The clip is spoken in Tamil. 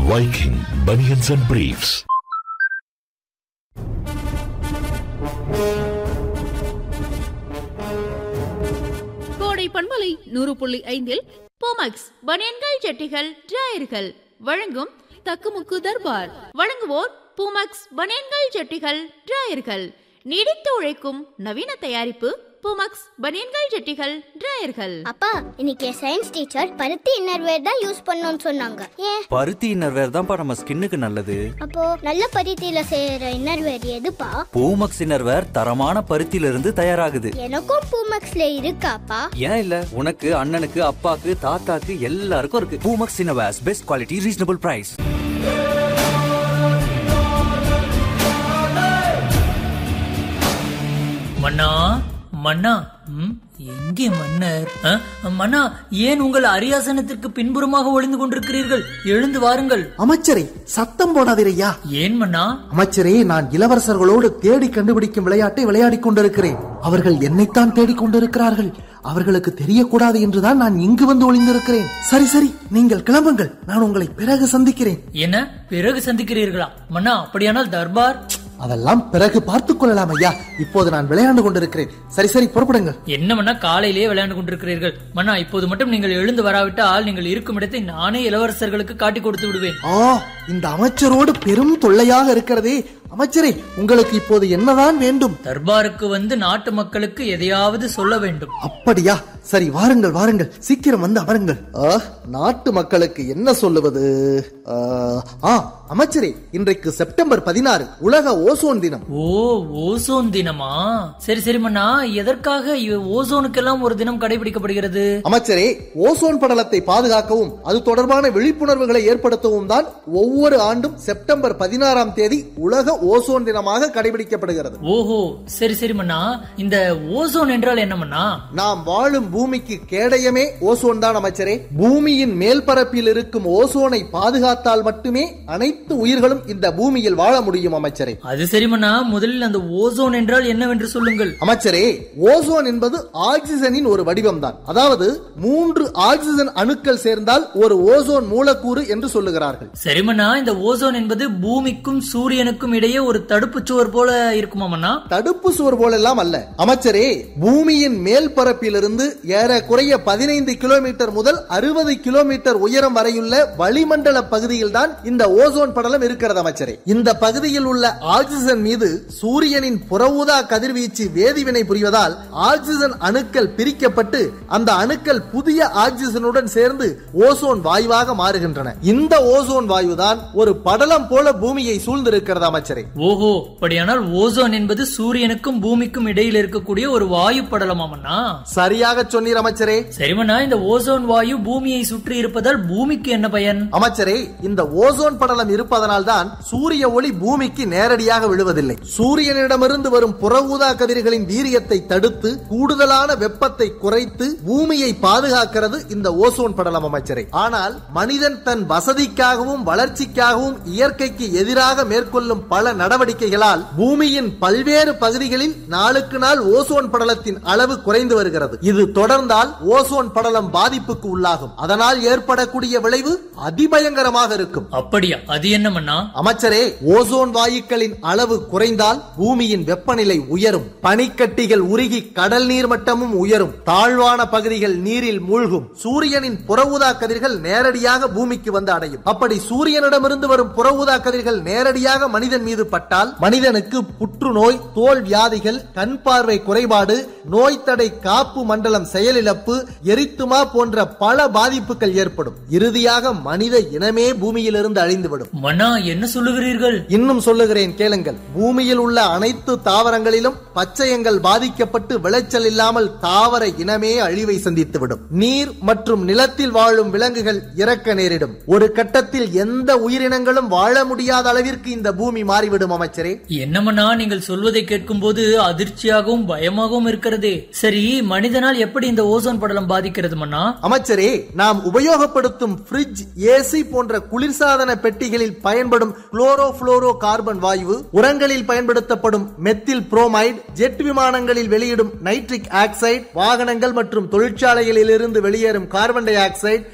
Viking Bunions and Briefs. கோடை பண்பலை நூறு புள்ளி ஐந்தில் போமக்ஸ் பனியன்கள் ஜட்டிகள் டிராயர்கள் வழங்கும் தக்குமுக்கு தர்பார் வழங்குவோர் பூமக்ஸ் பனியன்கள் ஜட்டிகள் டிராயர்கள் நீடித்து உழைக்கும் நவீன தயாரிப்பு பூமக்ஸ் பனியன்கள் ஜட்டிகள் டிராயர்கள் அப்பா இன்னைக்கு சயின்ஸ் டீச்சர் பருத்தி இன்னர்வேர் தான் யூஸ் பண்ணணும்னு சொன்னாங்க ஏன் பருத்தி இன்னர்வேர் தான்ப்பா நம்ம ஸ்கின்னுக்கு நல்லது அப்போ நல்ல பருத்தியில செய்யற இன்னர்வேர் எதுப்பா பூமக்ஸ் இன்னர்வேர் தரமான பருத்தியில இருந்து தயாராகுது எனக்கும் பூமக்ஸ்ல இருக்காப்பா ஏன் இல்ல உனக்கு அண்ணனுக்கு அப்பாக்கு தாத்தாக்கு எல்லாருக்கும் இருக்கு Poomex innerwears best quality reasonable price மன்னா மன்னா ம், எங்கே மன்னர் அ, மன்னா ஏன் உங்கள் அரியாசனத்திற்கு பின்புறமாக ஒளிந்து கொண்டிருக்கிறீர்கள் எழுந்து வாருங்கள் அமைச்சரே சத்தம் போடாதீரையா ஏன் மன்னா அமைச்சரே நான் இளவரசர்களோடு தேடி கண்டுபிடிக்கும் விளையாட்டை விளையாடிக் கொண்டிருக்கிறேன் அவர்கள் என்னைத்தான் தேடிக் கொண்டிருக்கிறார்கள் அவர்களுக்கு தெரியக்கூடாது என்றுதான் நான் இங்கு வந்து ஒளிந்திருக்கிறேன் சரி சரி நீங்கள் கிளம்புங்கள் நான் உங்களை பிறகு சந்திக்கிறேன் என்ன பிறகு சந்திக்கிறீர்களா மன்னா அப்படியானால் தர்பார் அதெல்லாம் பிறகு பார்த்துக் கொள்ளலாம் ஐயா இப்போது நான் விளையாண்டு கொண்டிருக்கிறேன் சரி சரி புறப்படுங்கள் என்ன மன்னா காலையிலேயே விளையாண்டு கொண்டிருக்கிறீர்கள் மன்னா இப்போது மட்டும் நீங்கள் எழுந்து வராவிட்டால் நீங்கள் இருக்கும் இடத்தை நானே இளவரசர்களுக்கு காட்டி கொடுத்து விடுவேன் ஆ இந்த அமைச்சரோடு பெரும் தொல்லையாக இருக்கிறதே அமைச்சரே உங்களுக்கு இப்போது என்னதான் வேண்டும் தர்பாருக்கு வந்து நாட்டு மக்களுக்கு எதையாவது சொல்ல வேண்டும் அப்படியா சரி வாருங்கள் வாருங்கள் சீக்கிரம் வந்து அமருங்கள் ஆ, நாட்டு மக்களுக்கு என்ன சொல்லுவது ஆ, ஆ அமைச்சரே இன்றைக்கு செப்டம்பர் பதினாறு உலக ஓசோன் தினம் ஓ ஓசோன் தினமா சரி சரி மன்னா எதற்காக இ- ஓசோனுக்கெல்லாம் ஒரு தினம் கடைபிடிக்கப்படுகிறது அமைச்சரே ஓசோன் படலத்தை பாதுகாக்கவும் அது தொடர்பான விழிப்புணர்வுகளை ஏற்படுத்தவும் தான் ஒவ்வொரு ஆண்டும் செப்டம்பர் பதினாறாம் தேதி உலக ஓசோன் தினமாக கடைபிடிக்கப்படுகிறது ஓஹோ சரி சரி மன்னா இந்த ஓசோன் என்றால் என்ன மன்னா நாம் வாழும் பூமிக்கு கேடயமே ஓசோன் தான் அமைச்சரே பூமியின் மேல் பரப்பில் இருக்கும் ஓசோனை பாதுகாத்தால் மட்டுமே அனைத்து உயிர்களும் இந்த பூமியில் வாழ முடியும் அமைச்சரே அது சரி மன்னா முதலில் அந்த ஓசோன் என்றால் என்னவென்று சொல்லுங்கள் அமைச்சரே ஓசோன் என்பது ஆக்சிஜனின் ஒரு வடிவம் தான் அதாவது மூன்று ஆக்சிஜன் அணுக்கள் சேர்ந்தால் ஒரு ஓசோன் மூலக்கூறு என்று சொல்லுகிறார்கள் சரி மன்னா இந்த ஓசோன் என்பது பூமிக்கும் சூரியனுக்கும் இடையே ஒரு தடுப்பு சுவர் போல இருக்குமா மன்னா தடுப்பு சுவர் போலெல்லாம் அல்ல அமைச்சரே பூமியின் மேல் பரப்பிலிருந்து ஏறக்குறைய பதினைந்து கிலோமீட்டர் முதல் அறுபது கிலோமீட்டர் உயரம் வரையுள்ள வளிமண்டல பகுதியில் தான் இந்த ஓசோன் படலம் இருக்கிறது அமைச்சரே இந்த பகுதியில் உள்ள ஆக்சிஜன் மீது சூரியனின் புறஊதா கதிர்வீச்சு வேதிவினை புரிவதால் ஆக்சிஜன் அணுக்கள் பிரிக்கப்பட்டு அந்த அணுக்கள் புதிய ஆக்சிஜனுடன் சேர்ந்து ஓசோன் வாயுவாக மாறுகின்றன இந்த ஓசோன் வாயுதான் ஒரு படலம் போல பூமியை சூழ்ந்திருக்கிறது அமைச்சரே ஓஹோ அப்படியானால் ஓசோன் என்பது சூரியனுக்கும் பூமிக்கும் இடையில் இருக்கக்கூடிய ஒரு வாயு படலமா மன்னா சரியாக சொன்னீர் அமைச்சரே சரி மன்னா இந்த ஓசோன் வாயு பூமியை சுற்றி இருப்பதால் பூமிக்கு என்ன பயன் அமைச்சரே இந்த ஓசோன் படலம் இருப்பதனால் தான் சூரிய ஒளி பூமிக்கு நேரடியாக விழுவதில்லை சூரியனிடமிருந்து வரும் புற ஊதா கதிர்களின் வீரியத்தை தடுத்து கூடுதலான வெப்பத்தை குறைத்து பூமியை பாதுகாக்கிறது இந்த ஓசோன் படலம் அமைச்சரே ஆனால் மனிதன் தன் வசதிக்காகவும் வளர்ச்சிக்காகவும் இயற்கைக்கு எதிராக மேற்கொள்ளும் பல நடவடிக்கைகளால் பூமியின் பல்வேறு பகுதிகளில் நாளுக்கு நாள் ஓசோன் படலத்தின் அளவு குறைந்து வருகிறது இது தொடர்ந்தால் ஓசோன் படலம் பாதிப்புக்கு உள்ளாகும் அதனால் ஏற்படக்கூடிய விளைவு அதிபயங்கரமாக இருக்கும் அப்படியா அது என்ன மன்னா அமைச்சரே ஓசோன் வாயுக்களின் அளவு குறைந்தால் பூமியின் வெப்பநிலை உயரும் பனிக்கட்டிகள் உருகி கடல் நீர் மட்டமும் உயரும் தாழ்வான பகுதிகள் நீரில் மூழ்கும் சூரியனின் புறஊதா கதிர்கள் நேரடியாக பூமிக்கு வந்து அடையும் அப்படி சூரியனிடமிருந்து வரும் புறஊதா கதிர்கள் நேரடியாக மனிதன் மீது பட்டால் மனிதனுக்கு புற்றுநோய் தோல் வியாதிகள் கண் பார்வை குறைபாடு நோய் தடை காப்பு மண்டலம் செயலிழப்பு எரித்துமா போன்ற பல பாதிப்புகள் ஏற்படும் இறுதியாக மனித இனமே பூமியிலிருந்து அழிந்துவிடும் மன்னா என்ன சொல்லுகிறீர்கள் இன்னும் சொல்லுகிறேன் கேளுங்கள் பூமியில் உள்ள அனைத்து தாவரங்களிலும் பச்சையங்கள் பாதிக்கப்பட்டு விளைச்சல் இல்லாமல் தாவர இனமே அழிவை சந்தித்துவிடும் நீர் மற்றும் நிலத்தில் வாழும் விலங்குகள் இறக்க நேரிடும் ஒரு கட்டத்தில் எந்த உயிரினங்களும் வாழ முடியாத அளவிற்கு இந்த பூமி மாறிவிடும் அமைச்சரே என்ன மன்னா நீங்கள் சொல்வதை கேட்கும் போது அதிர்ச்சியாகவும் பயமாகவும் இருக்கிறதே சரி மனிதனால் எப்படி இந்த ஓசோன் படலம் பாதிக்கிறது மன்னா அமைச்சரே நாம் உபயோகப்படுத்தும் ஃப்ரிட்ஜ் ஏசி போன்ற குளிர்சாதன பெட்டிகளில் பயன்படும் குளோரோஃபுளோரோ கார்பன் வாயு உரங்களில் பயன்படுத்தப்படும் மெத்தில் புரோமைடு ஜெட் விமானங்களில் வெளியிடும் நைட்ரிக் ஆக்சைடு வாகனங்கள் மற்றும் தொழிற்சாலைகளில் இருந்து வெளியேறும் கார்பன் டை ஆக்சைடு